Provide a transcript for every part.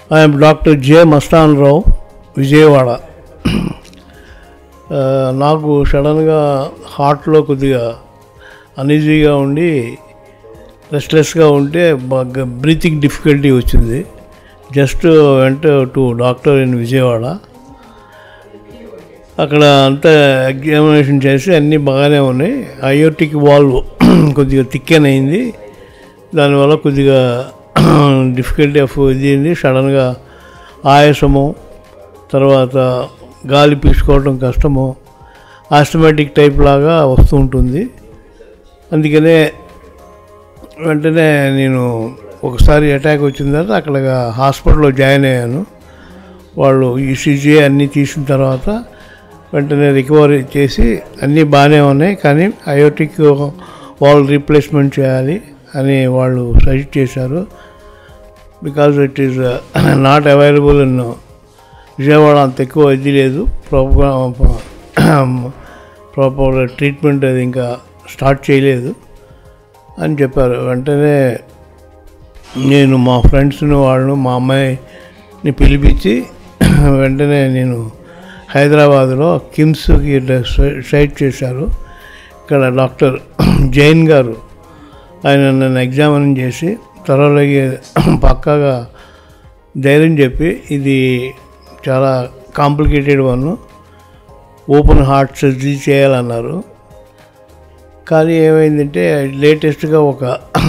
I'm doctor J Mastan Rao Vijayawada ఆ, నాకు సడన్గా హార్ట్లో కొద్దిగా అనీజీగా ఉండి రెస్ట్లెస్గా ఉంటే బాగా బ్రీతింగ్ డిఫికల్టీ వచ్చింది just went to doctor in Vijayawada అక్కడ అంతా ఎగ్జామినేషన్ చేసి అన్నీ బాగానే ఉన్నాయి అయోటిక్ వాల్వ్ కొద్దిగా థిక్కెన్ అయింది దానివల్ల కొద్దిగా డిఫికల్టీ ఆఫ్ ఇది అయింది సడన్గా ఆయాసము తర్వాత గాలి పీల్చుకోవడం కష్టము ఆస్టమేటిక్ టైప్ లాగా వస్తూ ఉంటుంది అందుకనే వెంటనే నేను ఒకసారి అటాక్ వచ్చిన తర్వాత అక్కడ హాస్పిటల్లో జాయిన్ అయ్యాను వాళ్ళు ఈసీజీ అన్నీ తీసిన తర్వాత వెంటనే రికవరీ చేసి అన్నీ బాగానే ఉన్నాయి కానీ అయోటిక్ వాల్ రీప్లేస్మెంట్ చేయాలి అని వాళ్ళు సజెస్ట్ చేశారు because it is not available in Vijayawada అంత ఎక్కువ ఇది లేదు ప్రాపర్ ప్రాపర్ ట్రీట్మెంట్ అది ఇంకా స్టార్ట్ చేయలేదు అని చెప్పారు వెంటనే నేను మా ఫ్రెండ్స్ని వాళ్ళను మా అమ్మాయిని పిలిపించి వెంటనే నేను హైదరాబాద్లో కిమ్స్కి సైట్ చేశారు ఇక్కడ డాక్టర్ జైన్ గారు ఆయన నన్ను ఎగ్జామిన్ చేసి త్వరలోకి పక్కాగా ధైర్యం చెప్పి ఇది చాలా complicated one open heart surgery చేయాలన్నారు కానీ ఏమైందంటే లేటెస్ట్గా ఒక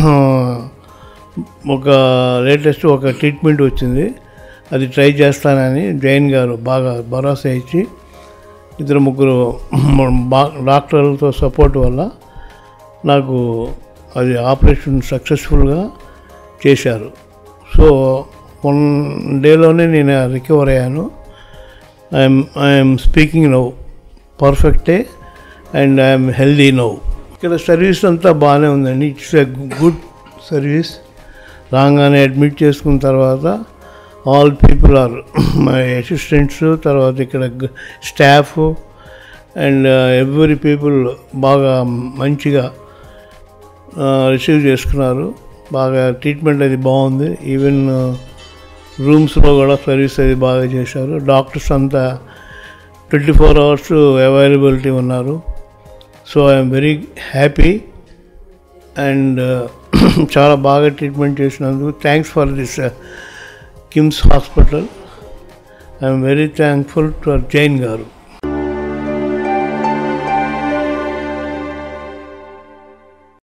ఒక లేటెస్ట్ ఒక ట్రీట్మెంట్ వచ్చింది అది ట్రై చేస్తానని జైన్ గారు బాగా భరోసా ఇచ్చి ఇద్దరు ముగ్గురు బా డాక్టర్లతో సపోర్ట్ వల్ల నాకు అది ఆపరేషన్ సక్సెస్ఫుల్గా చేశారు సో వన్ డేలోనే నేను రికవర్ అయ్యాను ఐఎమ్ ఐఎమ్ స్పీకింగ్ నౌ పర్ఫెక్టే అండ్ ఐఎమ్ హెల్దీ నౌ ఇక్కడ సర్వీస్ అంతా బాగానే ఉందండి ఇట్స్ ఎ గుడ్ సర్వీస్ రాగానే అడ్మిట్ చేసుకున్న తర్వాత all people are my assistants తర్వాత ఇక్కడ స్టాఫ్ అండ్ ఎవ్రీ పీపుల్ బాగా మంచిగా రిసీవ్ చేసుకున్నారు బాగా ట్రీట్మెంట్ అది బాగుంది ఈవెన్ రూమ్స్లో కూడా సర్వీస్ అది బాగా చేశారు డాక్టర్స్ అంతా ట్వంటీ ఫోర్ అవర్స్ అవైలబిలిటీ ఉన్నారు so I'm very happy and చాలా బాగా ట్రీట్మెంట్ చేసినందుకు thanks for this KIMS hospital I'm very thankful to Jain గారు